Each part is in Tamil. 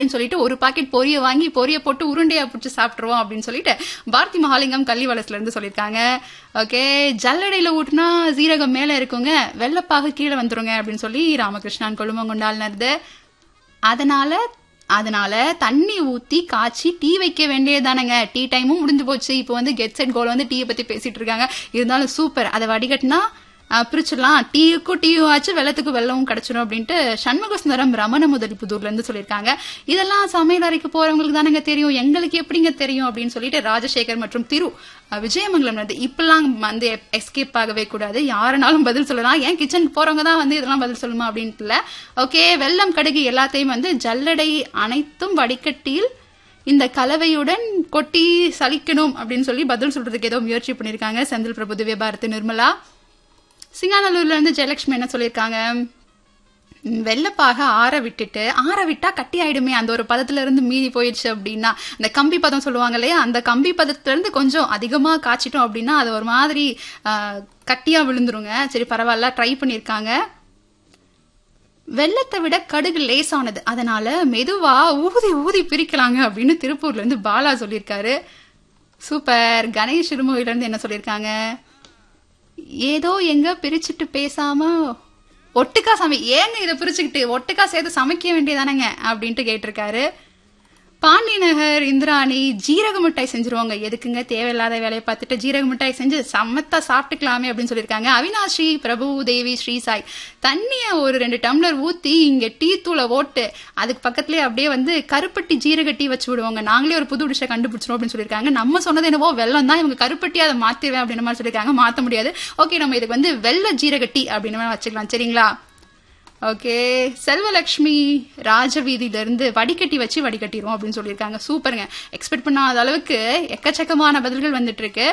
அப்படின்னு சொல்லிட்டு ஒரு பாக்கெட் பொரிய வாங்கி பொரிய போட்டு உருண்டையா பிடிச்சி சாப்பிட்டுருவோம் அப்படின்னு சொல்லிட்டு பாரதி மகாலிங்கம் கள்ளிவளசுல இருந்து சொல்லியிருக்காங்க ஓகே ஜல்லடையில ஊட்டினா சீரகம் மேல இருக்குங்க வெள்ளப்பாக கீழே வந்துருங்க அப்படின்னு சொல்லி ராமகிருஷ்ணன் கொழுமங்கொண்டால் அதனால அதனால தண்ணி ஊத்தி காய்ச்சி டீ வைக்க வேண்டியதுதானங்க டீ டைமும் முடிஞ்சு போச்சு இப்போ வந்து கெட் செட் கோல் வந்து டீயை பத்தி பேசிட்டு இருக்காங்க இருந்தாலும் சூப்பர் அதை வடிகட்டினா அஹ், பிரிச்சிடலாம் டீயுக்கும் டீயும் ஆச்சு வெள்ளத்துக்கும் வெள்ளமும் கிடைச்சிடும் அப்படின்ட்டு சண்முக சுந்தரம் ரமண முதலி புதூர்ல இருந்து சொல்லியிருக்காங்க இதெல்லாம் சமையல் அறைக்கு போறவங்களுக்கு தானங்க தெரியும் எங்களுக்கு எப்படிங்க தெரியும் அப்படின்னு சொல்லிட்டு ராஜசேகர் மற்றும் திரு அஹ், விஜயமங்கலம் இருந்து இப்பெல்லாம் வந்து எஸ்கேப் ஆகவே கூடாது யாருனாலும் பதில் சொல்லலாம் ஏன் கிச்சனுக்கு போறவங்க தான் வந்து இதெல்லாம் பதில் சொல்லணுமா அப்படின்ட்டு இல்ல ஓகே வெள்ளம் கடுகு எல்லாத்தையும் வந்து ஜல்லடை அனைத்தும் வடிகட்டியில் இந்த கலவையுடன் கொட்டி சலிக்கணும் அப்படின்னு சொல்லி பதில் சொல்றதுக்கு ஏதோ முயற்சி பண்ணிருக்காங்க செந்தில் பிரபு திவ்ய பாரதி நிர்மலா சிங்காநல்லூர்ல இருந்து ஜெயலட்சுமி என்ன சொல்லியிருக்காங்க ம், வெள்ளப்பாக ஆற விட்டுட்டு ஆற விட்டா கட்டி ஆயிடுமே அந்த ஒரு பதத்துல இருந்து மீறி போயிடுச்சு அப்படின்னா இந்த கம்பி பதம் சொல்லுவாங்க இல்லையா அந்த கம்பி பதத்துல இருந்து கொஞ்சம் அதிகமா காய்ச்சிட்டோம் அப்படின்னா அது ஒரு மாதிரி ஆ, கட்டியா விழுந்துருங்க சரி பரவாயில்ல ட்ரை பண்ணியிருக்காங்க வெள்ளத்தை விட கடுகு லேசானது அதனால மெதுவா ஊதி ஊதி பிரிக்கலாங்க அப்படின்னு திருப்பூர்ல இருந்து பாலா சொல்லியிருக்காரு சூப்பர் கணேஷ் சிறுமுகையில இருந்து என்ன சொல்லியிருக்காங்க ஏதோ எங்க பிரிச்சுட்டு பேசாம ஒட்டுக்கா சமை ஏங்க இதை பிரிச்சுக்கிட்டு ஒட்டுக்கா சேர்த்து சமைக்க வேண்டியதானங்க அப்படின்ட்டு கேட்டிருக்காரு பாண்டி நகர் இந்திராணி ஜீரக மிட்டாய் செஞ்சிருவாங்க எதுக்குங்க தேவையில்லாத வேலையை பார்த்துட்டு ஜீரக மிட்டாய் செஞ்சு சமத்தா சாப்பிட்டுக்கலாமே அப்படின்னு சொல்லியிருக்காங்க அவினாஷி பிரபு தேவி ஸ்ரீசாய் தண்ணிய ஒரு ரெண்டு டம்ளர் ஊத்தி இங்க டீ தூளை ஓட்டு அதுக்கு பக்கத்துலயே அப்படியே வந்து கருப்பட்டி ஜீரக டீ வச்சு விடுவாங்க நாங்களே ஒரு புது டிஷ்ஷை கண்டுபிடிச்சிரும் அப்படின்னு சொல்லியிருக்காங்க நம்ம சொன்னது என்னவோ வெள்ளம் தான் இவங்க கருப்பட்டி அதை மாத்திருவேன் அப்படின்ற மாதிரி சொல்லியிருக்காங்க மாத்த முடியாது ஓகே நம்ம இதுக்கு வந்து வெள்ளை ஜீரக டீ அப்படின்னு வேணா வச்சுக்கலாம் சரிங்களா ஓகே செல்வலக்ஷ்மி ராஜவீதியில இருந்து வடிகட்டி வச்சு வடிகட்டிடுவோம் அப்படின்னு சொல்லியிருக்காங்க சூப்பருங்க எக்ஸ்பெக்ட் பண்ணாத அளவுக்கு எக்கச்சக்கமான பதில்கள் வந்துட்டு இருக்கு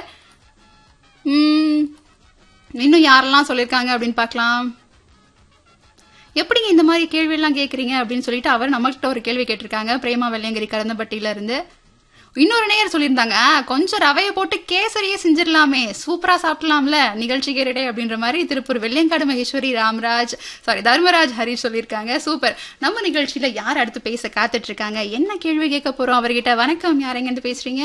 உம், இன்னும் யாரெல்லாம் சொல்லியிருக்காங்க அப்படின்னு பார்க்கலாம் எப்படிங்க இந்த மாதிரி கேள்வி எல்லாம் கேக்குறீங்க அப்படின்னு சொல்லிட்டு அவர் நம்மகிட்ட ஒரு கேள்வி கேட்டிருக்காங்க பிரேமா வெள்ளையங்கிரி கரந்தப்பட்டியில இருந்து இன்னொரு நேயர் சொல்லியிருந்தாங்க "ஆ, கொஞ்சம் ரவையை போட்டு கேசரியே செஞ்சிடலாமே சூப்பரா சாப்பிடலாம்ல நிகழ்ச்சி கேரடே அப்படின்ற மாதிரி திருப்பூர் வெள்ளையங்காடு மகேஸ்வரி ராம்ராஜ் சாரி தர்மராஜ் ஹரிஷ் சொல்லியிருக்காங்க சூப்பர் நம்ம நிகழ்ச்சியில யார் அடுத்து பேச காத்துட்டு இருக்காங்க என்ன கேள்வி கேட்க போறோம் அவர்கிட்ட வணக்கம் யாரெங்க இருந்து பேசுறீங்க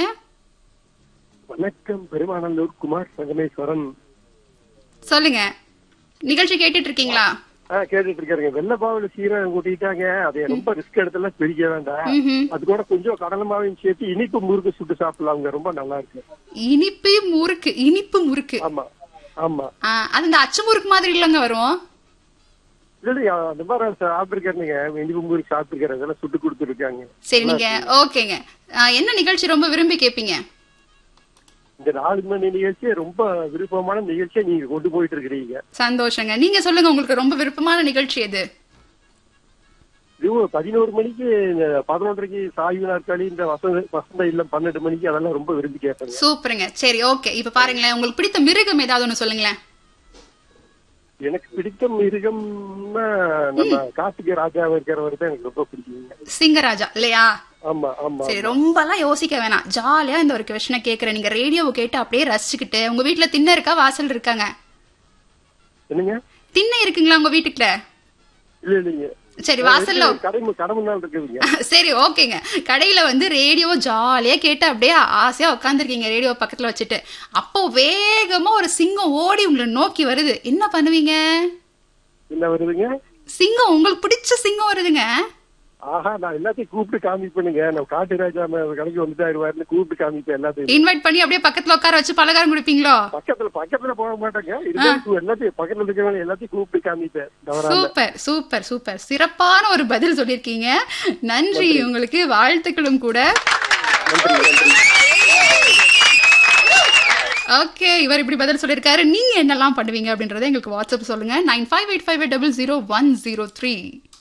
வணக்கம் பெருமானந்தூர் குமார் சங்கமேஸ்வரன் சொல்லுங்க நிகழ்ச்சி கேட்டுட்டு இருக்கீங்களா ஆ கேட்டுட்டு இருக்காருங்க வெள்ளப்பாவுல சீரகம் கூட்டிட்டாங்க அதை ரொம்ப ரிஸ்க் எடுத்துல பிரிக்க வேண்டாம் ம்ஹும். அது கூட கொஞ்சம் கடலை மாவையும் சேர்த்து இனிப்பு முறுக்கு சுட்டு சாப்பிடலாங்க ரொம்ப நல்லா இருக்கு இனிப்பு முறுக்கு இனிப்பு முறுக்கு ஆமா ஆமா ஆ, அது இந்த அச்சு முறுக்கு மாதிரி இல்லைங்க வரும் இல்ல இல்ல, அந்த மாதிரி சாப்பிட்டுருக்காருங்க இனிப்பு முறுக்கு சாப்பிட்டுருக்காரு அதெல்லாம் சுட்டு கொடுத்துருக்காங்க சரி நீங்க ஓகேங்க ஆ, என்ன நிகழ்ச்சி ரொம்ப விரும்பி கேட்பீங்க இந்த நாலு மணி நிகழ்ச்சி ரொம்ப விருப்பமான நிகழ்ச்சியை நீங்க கொண்டு போயிட்டு இருக்கிறீங்க சந்தோஷங்க நீங்க சொல்லுங்க உங்களுக்கு ரொம்ப விருப்பமான நிகழ்ச்சி எது இது பதினோரு மணிக்கு இந்த பதினொன்றரைக்கு சாய்வு நாற்காலி இந்த வசந்த வசந்த இல்லம் பன்னெண்டு மணிக்கு அதெல்லாம் ரொம்ப விரும்பி கேட்பேங்க சூப்பருங்க சரி ஓகே இப்ப பாருங்களேன் உங்களுக்கு பிடித்த மிருகம் ஏதாவது ஒண்ணு சொல்லுங்களேன் எனக்கு பிடித்த மிருகம்னா நம்ம கார்த்திகை ராஜாவா இருக்கிறவர் தான் எனக்கு ரொம்ப பிடிக்குங்க சிங்கராஜா இல்லையா ஆமா ஆமா சரி ரொம்பலாம் யோசிக்க வேணாம் ஜாலியா இந்த ஒரு கொஸ்டினை கேக்குறேன் நீங்க ரேடியோவை கேட்டு அப்படியே ரசிச்சுக்கிட்டு உங்க வீட்ல திண்ணை இருக்கா வாசல் இருக்காங்க என்னங்க திண்ணை இருக்குங்களா உங்க வீட்டுக்குள்ள இல்ல இல்லைங்க சரி வாசல்ல கடை கடமை நாள் இருக்குதுங்க சரி ஓகேங்க கடையில வந்து ரேடியோ ஜாலியா கேட்டு அப்படியே ஆசையா உட்காந்துருக்கீங்க ரேடியோ பக்கத்துல வச்சுட்டு அப்போ வேகமா ஒரு சிங்கம் ஓடி உங்களை நோக்கி வருது என்ன பண்ணுவீங்க என்ன வருதுங்க சிங்கம் உங்களுக்கு பிடிச்ச சிங்கம் வருதுங்க ஆஹா நான் எல்லாத்தையும் கூப்பிட்டு காமிப்பேனுங்க நம்ம காட்டு ராஜா ம- கடைக்கு வந்துட்டாருவாருன்னு கூப்பிட்டு காமிப்பேன் எல்லாத்தையும் இன்வைட் பண்ணி அப்படியே பக்கத்துல உட்கார வச்சு பலகாரம் குடிப்பீங்களோ பக்கத்துல பக்கத்துல போக மாட்டேங்க இருந்தாலும் எல்லாத்தையும் பக்கத்துல இருக்கிறவங்க எல்லாத்தையும் கூப்பிட்டு காமிப்பேன் தவறாம சூப்பர் சூப்பர் சூப்பர் சிறப்பான ஒரு பதில் சொல்லியிருக்கீங்க நன்றி உங்களுக்கு வாழ்த்துக்களும் கூட நன்றி நன்றி ஓகே இவர் இப்படி பதில் சொல்லியிருக்காரு நீங்க என்னெல்லாம் பண்ணுவீங்க அப்படின்றத எங்களுக்கு வாட்ஸ்அப் சொல்லுங்க nine five eight five double zero one zero three